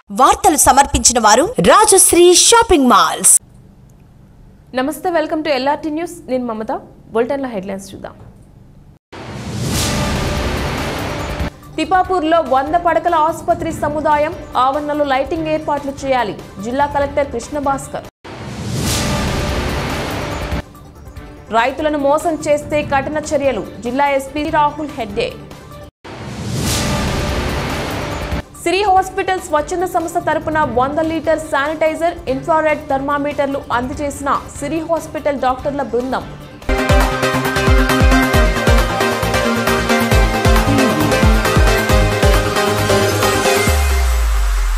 వార్తలు సమర్పించిన వారు రాజశ్రీ షాపింగ్ మాల్స్ నమస్తే వెల్కమ్ టు ఎల్ఆర్టీ న్యూస్ నేను మమత బులెటిన్ల హెడ్లైన్స్ చూద్దాం తిపాపూర్లో వంద పడకల ఆసుపత్రి సముదాయం ఆవరణలో లైటింగ్ ఏర్పాట్లు చేయాలి జిల్లా కలెక్టర్ కృష్ణ భాస్కర్ రైతులను మోసం చేస్తే కఠిన చర్యలు జిల్లా ఎస్పీ రాహుల్ హెడ్డే సిరి హాస్పిటల్ స్వచ్ఛంద సంస్థ తరపున వంద లీటర్ శానిటైజర్ ఇన్ఫ్రారెడ్ థర్మామీటర్లు అందజేసిన సిరి హాస్పిటల్ డాక్టర్ల బృందం